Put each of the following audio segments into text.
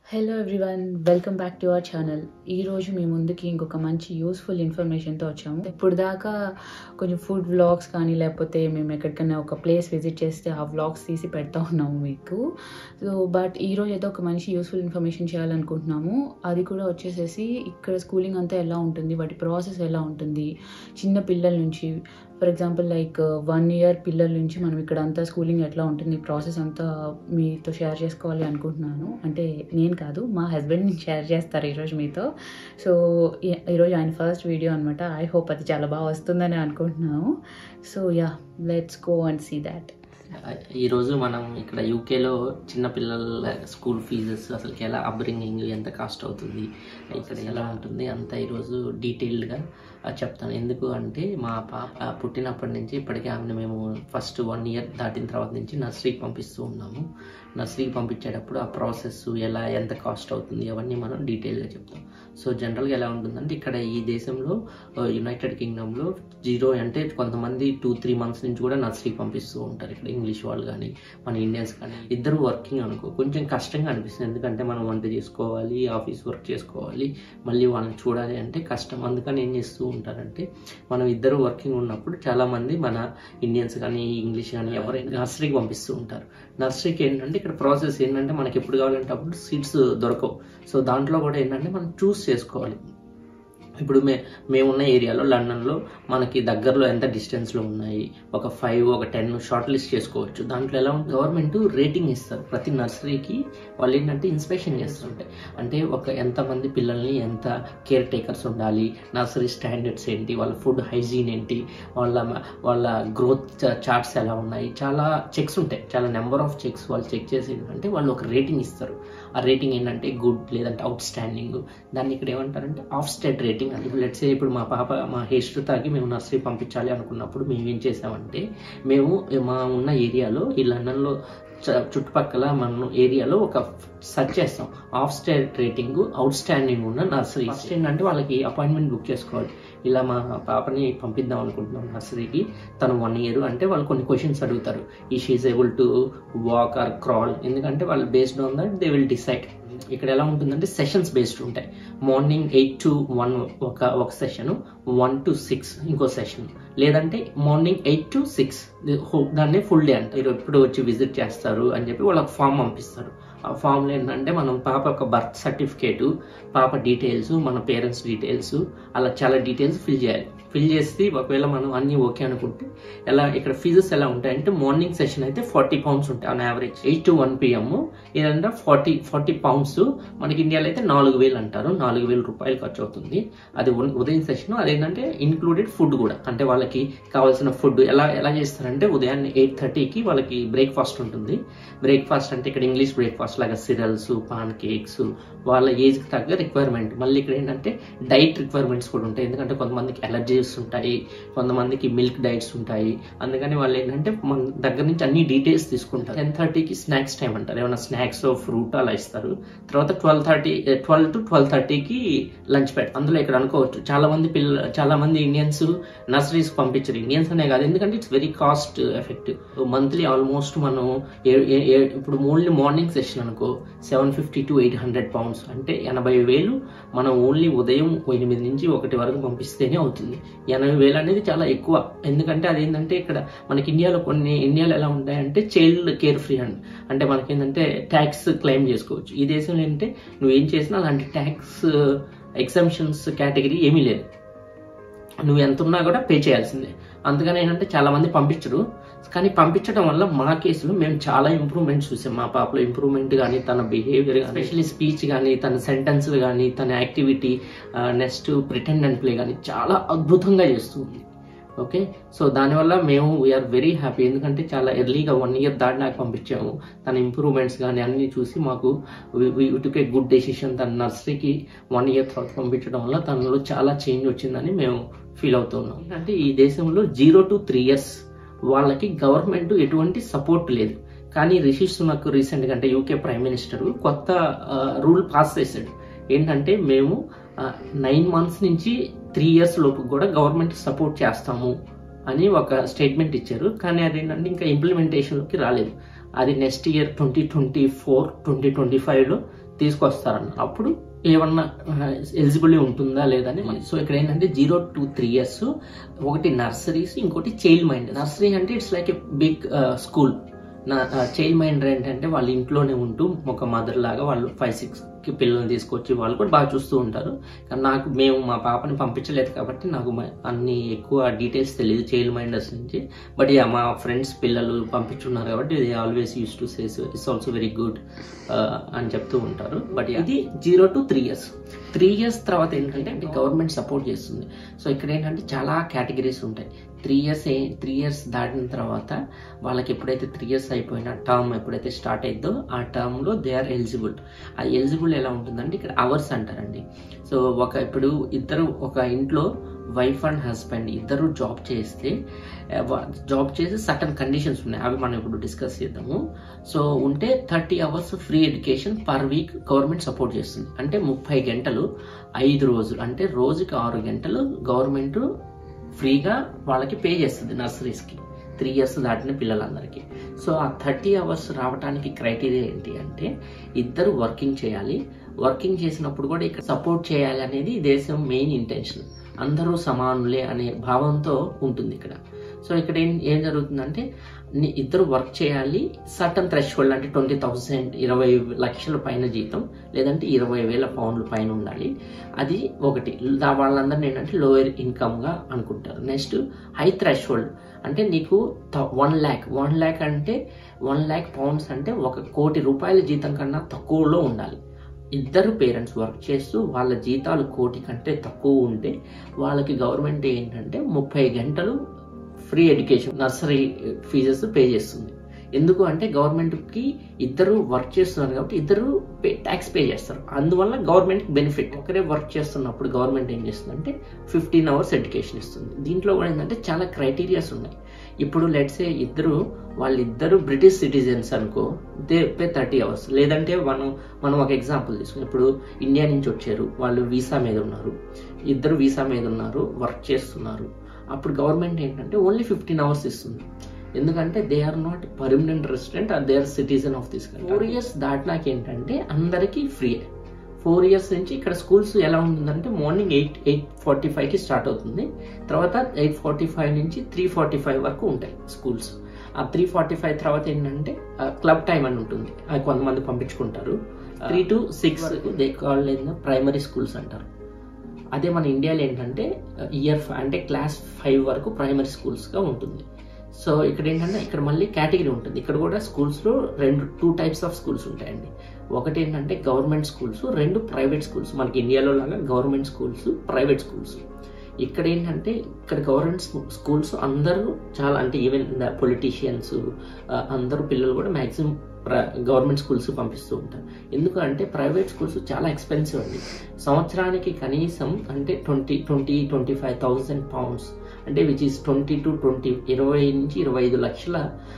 hello everyone welcome back to our channel ఈ రోజు మీ ముందుకి ఇంకొక మంచి యూస్ఫుల్ ఇన్ఫర్మేషన్తో వచ్చాము ఇప్పుడు దాకా కొంచెం ఫుడ్ వ్లాగ్స్ కానీ లేకపోతే మేము ఎక్కడికైనా ఒక ప్లేస్ విజిట్ చేస్తే ఆ వ్లాగ్స్ తీసి పెడతా ఉన్నాము మీకు సో బట్ ఈ రోజు అయితే ఒక మంచి యూస్ఫుల్ ఇన్ఫర్మేషన్ చేయాలనుకుంటున్నాము అది కూడా వచ్చేసేసి ఇక్కడ స్కూలింగ్ అంతా ఎలా ఉంటుంది వాటి ప్రాసెస్ ఎలా ఉంటుంది చిన్న పిల్లల నుంచి for example like one year పిల్లల నుంచి మనం ఇక్కడ అంతా స్కూలింగ్ ఎట్లా ఉంటుంది ప్రాసెస్ అంతా మీతో షేర్ చేసుకోవాలి అనుకుంటున్నాను అంటే నేను కాదు మా హస్బెండ్ షేర్ చేస్తారు ఈరోజు మీతో సో ఈ- ఈరోజు ఆయన ఫస్ట్ వీడియో అనమాట ఐ హోప్ అది చాలా బాగా వస్తుందని అనుకుంటున్నాను so yeah let's go and see that ఈరోజు మనం ఇక్కడ యూకేలో చిన్నపిల్లల స్కూల్ ఫీజెస్ అసలు ఎలా అప్బ్రింగింగ్ ఎంత కాస్ట్ అవుతుంది ఇక్కడ ఎలా ఉంటుంది అంతా ఈరోజు డీటెయిల్డ్గా చెప్తాను ఎందుకు అంటే మా పాప పుట్టినప్పటి నుంచి ఇప్పటికే ఆమెను మేము ఫస్ట్ వన్ ఇయర్ దాటిన తర్వాత నుంచి నర్సరీకి పంపిస్తూ ఉన్నాము నర్సరీకి పంపించేటప్పుడు ఆ ప్రాసెస్ ఎలా ఎంత కాస్ట్ అవుతుంది అవన్నీ మనం డీటెయిల్గా చెప్తాం సో జనరల్గా ఎలా ఉంటుందంటే ఇక్కడ ఈ దేశంలో యునైటెడ్ కింగ్డమ్లో జీరో అంటే కొంతమంది టూ త్రీ మంత్స్ నుంచి కూడా నర్సరీకి పంపిస్తూ ఉంటారు ఇక్కడ ఇంగ్లీష్ వాళ్ళు కానీ మన ఇండియన్స్ కానీ ఇద్దరు వర్కింగ్ అనుకో కొంచెం కష్టంగా అనిపిస్తుంది ఎందుకంటే మనం వంట చేసుకోవాలి ఆఫీస్ వర్క్ చేసుకోవాలి మళ్ళీ వాళ్ళని చూడాలి అంటే కష్టం అందుకని ఏం చేస్తూ ఉంటారంటే మనం ఇద్దరు వర్కింగ్ ఉన్నప్పుడు చాలామంది మన ఇండియన్స్ కానీ ఇంగ్లీష్ కానీ ఎవరైనా నర్సరీకి పంపిస్తూ ఉంటారు నర్సరీకి ఏంటంటే ఇక్కడ ప్రాసెస్ ఏంటంటే మనకి ఎప్పుడు కావాలంటే అప్పుడు సీట్స్ దొరకవు సో దాంట్లో కూడా ఏంటంటే మనం చూస్ చేసుకోవాలి ఇప్పుడు మే మేమున్న ఏరియాలో లండన్లో మనకి దగ్గరలో ఎంత డిస్టెన్స్లో ఉన్నాయి ఒక ఫైవ్ ఒక టెన్ షార్ట్ లిస్ట్ చేసుకోవచ్చు దాంట్లో ఎలా ఉంటుంది గవర్నమెంట్ రేటింగ్ ఇస్తారు ప్రతి నర్సరీకి వాళ్ళు ఏంటంటే ఇన్స్పెక్షన్ చేస్తుంటాయి అంటే ఒక ఎంతమంది పిల్లల్ని ఎంత కేర్ టేకర్స్ ఉండాలి నర్సరీ స్టాండర్డ్స్ ఏంటి వాళ్ళ ఫుడ్ హైజీన్ ఏంటి వాళ్ళ వాళ్ళ గ్రోత్ చార్ట్స్ ఎలా ఉన్నాయి చాలా చెక్స్ ఉంటాయి చాలా నెంబర్ ఆఫ్ చెక్స్ వాళ్ళు చెక్ చేసి ఏంటంటే వాళ్ళు ఒక రేటింగ్ ఇస్తారు ఆ రేటింగ్ ఏంటంటే గుడ్ లేదంటే అవుట్ స్టాండింగ్ దాన్ని ఇక్కడ ఏమంటారంటే ఆఫ్ స్టేట్ రేటింగ్ అని ఇప్పుడు లెట్స్ ఇప్పుడు మా పాప మా హేష్రుతాకి మేము నర్సరీ పంపించాలి అనుకున్నప్పుడు మేము ఏం చేసామంటే మేము మా ఉన్న ఏరియాలో ఈ లండన్లో చ- చుట్టుపక్కల మన ఏరియాలో ఒక సెర్చ్ చేస్తాం Ofsted rating outstanding ఉన్న నర్సరీ ఫస్ట్ ఏంటంటే వాళ్ళకి అపాయింట్మెంట్ బుక్ చేసుకోవాలి ఇలా మా పాపని పంపిద్దాం అనుకుంటున్నాం నర్సరీకి తను వన్ ఇయర్ అంటే వాళ్ళు కొన్ని క్వశ్చన్స్ అడుగుతారు ఈ she able to walk or crawl ఎందుకంటే వాళ్ళు based on that they will decide ఇక్కడ ఎలా ఉంటుందంటే సెషన్స్ బేస్డ్ ఉంటాయి మార్నింగ్ ఎయిట్ టు వన్ ఒక ఒక సెషన్ వన్ టు సిక్స్ ఇంకో సెషన్ లేదంటే మార్నింగ్ ఎయిట్ టు సిక్స్ దాన్ని ఫుల్ డే అంటారు మీరు ఎప్పుడు వచ్చి విజిట్ చేస్తారు అని చెప్పి వాళ్ళకి ఫామ్ పంపిస్తారు ఆ ఫామ్లో ఏంటంటే మనం పాప యొక్క బర్త్ సర్టిఫికేట్ పాప డీటెయిల్స్ మన పేరెంట్స్ డీటెయిల్స్ అలా చాలా డీటెయిల్స్ ఫిల్ చేయాలి ఫిల్ చేసి ఒకవేళ మనం అన్ని ఓకే అనుకుంటే ఎలా ఇక్కడ ఫీజెస్ ఎలా ఉంటాయంటే మార్నింగ్ సెషన్ అయితే ఫార్టీ పౌండ్స్ ఉంటాయి on average eight to one PM ఏదంటే ఫార్టీ ఫార్టీ పౌండ్స్ మనకి ఇండియాలో అయితే నాలుగు వేలు అంటారు నాలుగు వేల రూపాయలు ఖర్చు అవుతుంది అది ఉ- ఉదయం సెషన్ అదేంటంటే ఇన్క్లూడెడ్ ఫుడ్ కూడా అంటే వాళ్ళకి కావాల్సిన ఫుడ్ ఎలా ఎలా చేస్తారంటే ఉదయాన్నే ఎయిట్ థర్టీకి వాళ్ళకి బ్రేక్ఫాస్ట్ ఉంటుంది బ్రేక్ఫాస్ట్ అంటే ఇక్కడ ఇంగ్లీష్ బ్రేక్ఫాస్ట్ లాగా సిరల్స్ పాన్ కేక్స్ వాళ్ళ ఏజ్కి తగ్గ రిక్వైర్మెంట్ మళ్ళీ ఇక్కడ ఏంటంటే డైట్ రిక్వైర్మెంట్స్ కూడా ఉంటాయి ఎందుకంటే కొంతమందికి ఎలర్జీస్ ఉంటాయి కొంతమందికి మిల్క్ డైట్స్ ఉంటాయి అందుకని వాళ్ళు ఏంటంటే మన దగ్గర నుంచి అన్ని డీటెయిల్స్ తీసుకుంటారు టెన్ థర్టీకి స్నాక్స్ టైం అంటారు ఏమైనా స్నాక్స్ ఫ్రూట్ అలా ఇస్తారు తర్వాత twelve thirty twelve to twelve థర్టీకి లంచ్ పెడతారు అందులో ఇక్కడ అనుకోవచ్చు చాలా మంది పిల్లలు చాలా మంది ఇండియన్స్ నర్సరీస్ పంపించరు ఇండియన్స్ అనే కాదు ఎందుకంటే it's very cost effective monthly almost మనం ఏ- ఏ- ఏ- ఇప్పుడు ఓన్లీ మార్నింగ్ సెషన్ అనుకో seven fifty to eight hundred pounds అంటే ఎనభై వేలు మనం ఓన్లీ ఉదయం ఎనిమిది నుంచి ఒకటి వరకు పంపిస్తేనే అవుతుంది ఎనభై వేలు అనేది చాలా ఎక్కువ ఎందుకంటే అదేంటంటే ఇక్కడ మనకి ఇండియాలో కొన్ని ఇండియాలో ఎలా ఉంటాయంటే చైల్డ్ కేర్ ఫ్రీ అండ్ అంటే మనకి ఏంటంటే ట్యాక్స్ క్లెయిమ్ చేసుకోవచ్చు ఈ దేశంలో ఏంటంటే నువ్వు ఏం చేసినా అలాంటి ట్యాక్స్ ఎగ్జామ్షన్స్ కేటగిరీ ఏమీ లేదు నువ్వు ఎంత ఉన్నా కూడా పే చేయాల్సిందే అందుకని ఏంటంటే చాలా మంది పంపించరు కానీ పంపించడం వల్ల మా కేసులో మేము చాలా ఇంప్రూవ్మెంట్ చూసాం మా పాపలో ఇంప్రూవ్మెంట్ కానీ తన బిహేవియర్ కానీ ఎస్పెషల్లీ స్పీచ్ కానీ తన సెంటెన్స్లు కానీ తన activity next pretend and play కానీ చాలా అద్భుతంగా చేస్తుంది ఓకే సో దానివల్ల మేము వీఆర్ వెరీ హ్యాపీ ఎందుకంటే చాలా ఎర్లీగా వన్ ఇయర్ దాటినాక పంపించాము తన ఇంప్రూవ్మెంట్స్ కానీ అన్ని చూసి మాకు ఏ గుడ్ డెసిషన్ తన నర్సరీకి వన్ ఇయర్ తర్వాత పంపించడం వల్ల తనలో చాలా చేంజ్ వచ్చిందని మేము ఫీల్ అవుతున్నాం అంటే ఈ దేశంలో జీరో టు త్రీ ఇయర్స్ వాళ్ళకి గవర్నమెంట్ ఎటువంటి సపోర్ట్ లేదు కానీ రిషి సునక్ రీసెంట్గా అంటే యూకే ప్రైమ్ మినిస్టర్ కొత్త రూల్ పాస్ చేశాడు ఏంటంటే మేము నైన్ మంత్స్ నుంచి త్రీ ఇయర్స్ లోపు కూడా గవర్నమెంట్ సపోర్ట్ చేస్తాము అని ఒక స్టేట్మెంట్ ఇచ్చారు కానీ అదేంటంటే ఇంకా ఇంప్లిమెంటేషన్లోకి రాలేదు అది next year twenty twenty four twenty twenty ఫైవ్లో తీసుకొస్తారన్న అప్పుడు ఏమన్నా ఎలిజిబిలిటీ ఉంటుందా లేదని సో ఇక్కడ ఏంటంటే జీరో టు త్రీ ఇయర్స్ ఒకటి నర్సరీస్ ఇంకోటి చైల్డ్ మైండ్ నర్సరీ అంటే it's like a big school నా చైల్డ్ మైండ్ ఏంటంటే వాళ్ళ ఇంట్లోనే ఉంటూ ఒక మదర్ లాగా వాళ్ళు ఫైవ్ సిక్స్ కి పిల్లల్ని తీసుకొచ్చి వాళ్ళు కూడా బాగా చూస్తూ ఉంటారు కానీ నాకు మేము మా పాపని పంపించలేదు కాబట్టి నాకు మ- అన్ని ఎక్కువ డీటెయిల్స్ తెలియదు చైల్డ్ మైండర్స్ నుంచి బట్ యా మా ఫ్రెండ్స్ పిల్లలు పంపించున్నారు కాబట్టి they always use to says it's also very good అని చెప్తూ ఉంటారు బట్ ఇది zero to three years three years తర్వాత ఏంటంటే అంటే గవర్నమెంట్ సపోర్ట్ చేస్తుంది సో ఇక్కడ ఏంటంటే చాలా కేటగిరీస్ ఉంటాయి త్రీ ఇయర్స్ త్రీ ఇయర్స్ దాటిన తర్వాత వాళ్ళకి ఎప్పుడైతే త్రీ ఇయర్స్ అయిపోయిన టర్మ్ ఎప్పుడైతే స్టార్ట్ అయిద్దో ఆ టర్మ్లో దే ఆర్ ఎలిజిబుల్ ఆ ఎలిజిబుల్ ఎలా ఉంటుందంటే ఇక్కడ అవర్స్ అంటారండి సో ఒక ఇప్పుడు ఇద్దరు ఒక ఇంట్లో వైఫ్ అండ్ హస్బెండ్ ఇద్దరు జాబ్ చేస్తే జాబ్ చేసి సటన్ కండిషన్స్ ఉన్నాయి అవి మనం ఇప్పుడు డిస్కస్ చేద్దాము సో ఉంటే thirty hours free education per week government support చేస్తుంది అంటే ముప్పై గంటలు ఐదు రోజులు అంటే రోజుకి ఆరు గంటలు గవర్నమెంట్ ఫ్రీగా వాళ్ళకి పే చేస్తుంది నర్సరీస్కి త్రీ ఇయర్స్ దాటిన పిల్లలందరికీ సో ఆ థర్టీ అవర్స్ రావడానికి క్రైటీరియా ఏంటి అంటే ఇద్దరు వర్కింగ్ చేయాలి వర్కింగ్ చేసినప్పుడు కూడా ఇక్కడ సపోర్ట్ చేయాలి అనేది ఈ దేశం మెయిన్ ఇంటెన్షన్ అందరూ సమానులే అనే భావంతో ఉంటుంది ఇక్కడ సో ఇక్కడ ఏం ఏం జరుగుతుందంటే ని- ఇద్దరు వర్క్ చేయాలి సటన్ థ్రెష్ హోల్డ్ అంటే ట్వంటీ థౌసండ్ ఇరవై లక్షల పైన జీతం లేదంటే ఇరవై వేల పౌండ్ల పైన ఉండాలి అది ఒకటి దా- వాళ్ళందరినీ ఏంటంటే లోయర్ ఇన్కమ్గా అనుకుంటారు నెక్స్ట్ హై థ్రెష్ హోల్డ్ అంటే నీకు వన్ ల్యాక్ వన్ ల్యాక్ అంటే వన్ ల్యాక్ పౌండ్స్ అంటే ఒక కోటి రూపాయల జీతం కన్నా తక్కువలో ఉండాలి ఇద్దరు పేరెంట్స్ వర్క్ చేస్తూ వాళ్ళ జీతాలు కోటి కంటే తక్కువ ఉంటే వాళ్ళకి గవర్నమెంట్ ఏంటంటే ముప్పై గంటలు free education nursery fees pay చేస్తుంది ఎందుకు అంటే గవర్నమెంట్కి ఇద్దరు వర్క్ చేస్తున్నారు కాబట్టి ఇద్దరు పే ట్యాక్స్ పే చేస్తారు అందువల్ల గవర్నమెంట్ బెనిఫిట్ ఒకరే వర్క్ చేస్తున్నప్పుడు గవర్నమెంట్ ఏం చేస్తుందంటే ఫిఫ్టీన్ అవర్స్ ఎడ్యుకేషన్ ఇస్తుంది దీంట్లో కూడా ఏంటంటే చాలా క్రైటీరియాస్ ఉన్నాయి ఇప్పుడు లెట్సే ఇద్దరు వాళ్ళిద్దరు బ్రిటిష్ సిటిజన్స్ అనుకో దే పే థర్టీ అవర్స్ లేదంటే మనం మనం ఒక ఎగ్జాంపుల్ తీసుకుని ఇప్పుడు ఇండియా నుంచి వచ్చారు వాళ్ళు వీసా మీద ఉన్నారు ఇద్దరు వీసా మీద ఉన్నారు వర్క్ చేస్తున్నారు అప్పుడు గవర్నమెంట్ ఏంటంటే ఓన్లీ ఫిఫ్టీన్ అవర్స్ ఇస్తుంది ఎందుకంటే they are not permanent resident or they are citizen of this country four years దాటినాక ఏంటంటే అందరికీ ఫ్రీ ఫోర్ ఇయర్స్ నుంచి ఇక్కడ స్కూల్స్ ఎలా ఉంటుందంటే మార్నింగ్ ఎయిట్ ఎయిట్ ఫార్టీ ఫైవ్కి స్టార్ట్ అవుతుంది తర్వాత ఎయిట్ ఫార్టీ ఫైవ్ నుంచి త్రీ ఫార్టీ ఫైవ్ వరకు ఉంటాయి స్కూల్స్ ఆ త్రీ ఫార్టీ ఫైవ్ తర్వాత ఏంటంటే క్లబ్ టైం అని ఉంటుంది అది కొంతమంది పంపించుకుంటారు three to six they call primary schools అంటారు అదే మన ఇండియాలో ఏంటంటే ఇయర్ అంటే క్లాస్ ఫైవ్ వరకు ప్రైమరీ స్కూల్స్గా ఉంటుంది సో ఇక్కడ ఏంటంటే ఇక్కడ మళ్ళీ కేటగిరీ ఉంటుంది ఇక్కడ కూడా స్కూల్స్లో రెండు టూ టైప్స్ ఆఫ్ స్కూల్స్ ఉంటాయండి ఒకటి ఏంటంటే గవర్నమెంట్ స్కూల్స్ రెండు ప్రైవేట్ స్కూల్స్ మనకి ఇండియాలో లాగా గవర్నమెంట్ స్కూల్స్ ప్రైవేట్ స్కూల్స్ ఇక్కడ ఏంటంటే ఇక్కడ గవర్నమెంట్ స్కూల్స్ అందరూ చాలా అంటే ఈవెన్ పొలిటీషియన్స్ అందరూ పిల్లలు కూడా మ్యాక్సిమం గవర్నమెంట్ స్కూల్స్ పంపిస్తూ ఉంటారు ఎందుకంటే ప్రైవేట్ స్కూల్స్ చాలా ఎక్స్పెన్సివ్ అండి సంవత్సరానికి కనీసం అంటే twenty twenty twenty five thousand pounds అంటే which is twenty two twenty ఇరవై నుంచి ఇరవై ఐదు లక్షల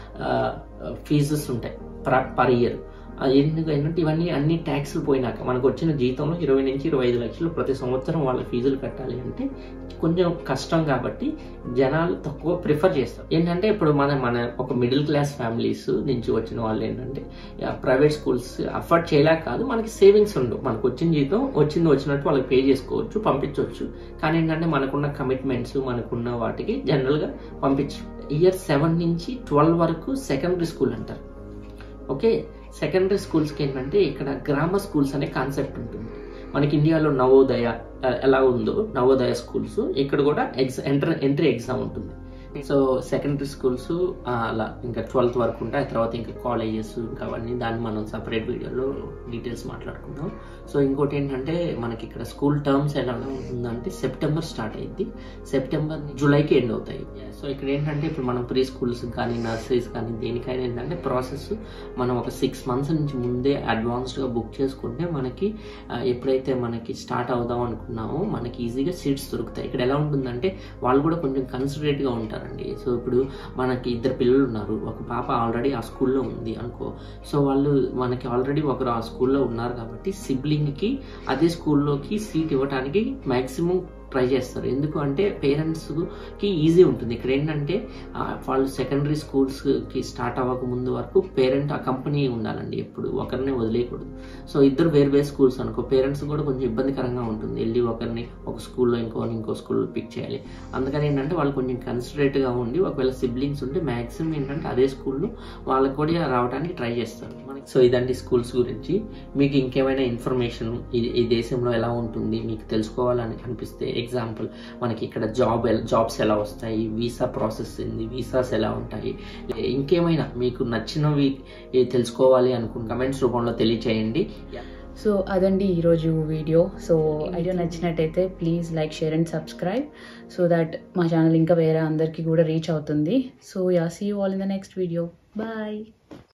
ఫీజెస్ ఉంటాయి పర్ ఇయర్ ఎందుకు ఏంటంటే ఇవన్నీ అన్ని ట్యాక్స్లు పోయినాక మనకు వచ్చిన జీతంలో ఇరవై నుంచి ఇరవై ఐదు లక్షలు ప్రతి సంవత్సరం వాళ్ళ ఫీజులు కట్టాలి అంటే కొంచెం కష్టం కాబట్టి జనాలు తక్కువ ప్రిఫర్ చేస్తారు ఏంటంటే ఇప్పుడు మన మన ఒక మిడిల్ క్లాస్ ఫ్యామిలీస్ నుంచి వచ్చిన వాళ్ళు ఏంటంటే ప్రైవేట్ స్కూల్స్ అఫోర్డ్ చేయలేక కాదు మనకి సేవింగ్స్ ఉండవు మనకు వచ్చిన జీతం వచ్చింది వచ్చినట్టు వాళ్ళకి పే చేసుకోవచ్చు పంపించవచ్చు కానీ ఏంటంటే మనకున్న కమిట్మెంట్స్ మనకున్న వాటికి జనరల్గా పంపించు ఇయర్ సెవెన్ నుంచి ట్వెల్వ్ వరకు సెకండరీ స్కూల్ అంటారు ఓకే సెకండరీ స్కూల్స్కి ఏంటంటే ఇక్కడ గ్రామర్ స్కూల్స్ అనే కాన్సెప్ట్ ఉంటుంది మనకి ఇండియాలో నవోదయ ఆ, ఎలా ఉందో నవోదయ స్కూల్స్ ఇక్కడ కూడా ఎగ్జా ఎంటర్ ఎంట్రీ ఎగ్జామ్ ఉంటుంది సో సెకండరీ స్కూల్స్ అలా ఇంకా ట్వెల్త్ వరకు ఉంటాయి ఆ తర్వాత ఇంకా కాలేజెస్ ఇంకా అవన్నీ దాన్ని మనం సపరేట్ వీడియోలో డీటెయిల్స్ మాట్లాడుకుందాం సో ఇంకోటి ఏంటంటే మనకి ఇక్కడ స్కూల్ టర్మ్స్ ఎలా ఉంటుందంటే సెప్టెంబర్ స్టార్ట్ అయ్యింది సెప్టెంబర్ జూలైకి ఎండ్ అవుతాయి సో ఇక్కడ ఏంటంటే ఇప్పుడు మనం ప్రీ స్కూల్స్ కానీ నర్సరీస్ కానీ దేనికైనా ఏంటంటే ప్రాసెస్ మనం ఒక సిక్స్ మంత్స్ నుంచి ముందే అడ్వాన్స్డ్గా బుక్ చేసుకుంటే మనకి ఆ, ఎప్పుడైతే మనకి స్టార్ట్ అవుదాం అనుకున్నామో మనకి ఈజీగా సీట్స్ దొరుకుతాయి ఇక్కడ ఎలా ఉంటుందంటే వాళ్ళు కూడా కొంచెం కన్సిడరేట్గా ఉంటారండి సో ఇప్పుడు మనకి ఇద్దరు పిల్లలు ఉన్నారు ఒక పాప ఆల్రెడీ ఆ స్కూల్లో ఉంది అనుకో సో వాళ్ళు మనకి ఆల్రెడీ ఒకరు ఆ స్కూల్లో ఉన్నారు కాబట్టి సిబ్లింగ్కి అదే స్కూల్లోకి సీట్ ఇవ్వడానికి మ్యాక్సిమం ట్రై చేస్తారు ఎందుకు అంటే పేరెంట్స్కి ఈజీ ఉంటుంది ఇక్కడ ఏంటంటే ఆ, వాళ్ళు సెకండరీ స్కూల్స్కి స్టార్ట్ అవ్వక ముందు వరకు పేరెంట్ ఆ కంపెనీ ఉండాలండి ఎప్పుడు ఒకరిని వదిలేయకూడదు సో ఇద్దరు వేరు వేరు స్కూల్స్ అనుకో పేరెంట్స్ కూడా కొంచెం ఇబ్బందికరంగా ఉంటుంది వెళ్ళి ఒకరిని ఒక స్కూల్లో ఇంకో ఇంకో స్కూల్లో పిక్ చేయాలి అందుకని ఏంటంటే వాళ్ళు కొంచెం కన్సిడరేట్గా ఉండి ఒకవేళ సిబ్లింగ్స్ ఉంటే మ్యాక్సిమం ఏంటంటే అదే స్కూల్లో వాళ్ళకి కూడా రావడానికి ట్రై చేస్తారు మనకి సో ఇదండి స్కూల్స్ గురించి మీకు ఇంకేమైనా ఇన్ఫర్మేషన్ ఈ దేశంలో ఎలా ఉంటుంది మీకు తెలుసుకోవాలని అనిపిస్తే ఎగ్జాంపుల్ మనకి ఇక్కడ జాబ్ జాబ్స్ ఎలా వస్తాయి వీసా ప్రాసెస్ ఏంది వీసాస్ ఎలా ఉంటాయి ఇంకేమైనా మీకు నచ్చినవి ఏ తెలుసుకోవాలి అనుకున్న కమెంట్స్ రూపంలో తెలియచేయండి సో అదండి ఈరోజు వీడియో సో ఐడియా నచ్చినట్టయితే please like share and subscribe so that మా ఛానల్ ఇంకా వేరే అందరికీ కూడా రీచ్ అవుతుంది so yeah see you all in the next video bye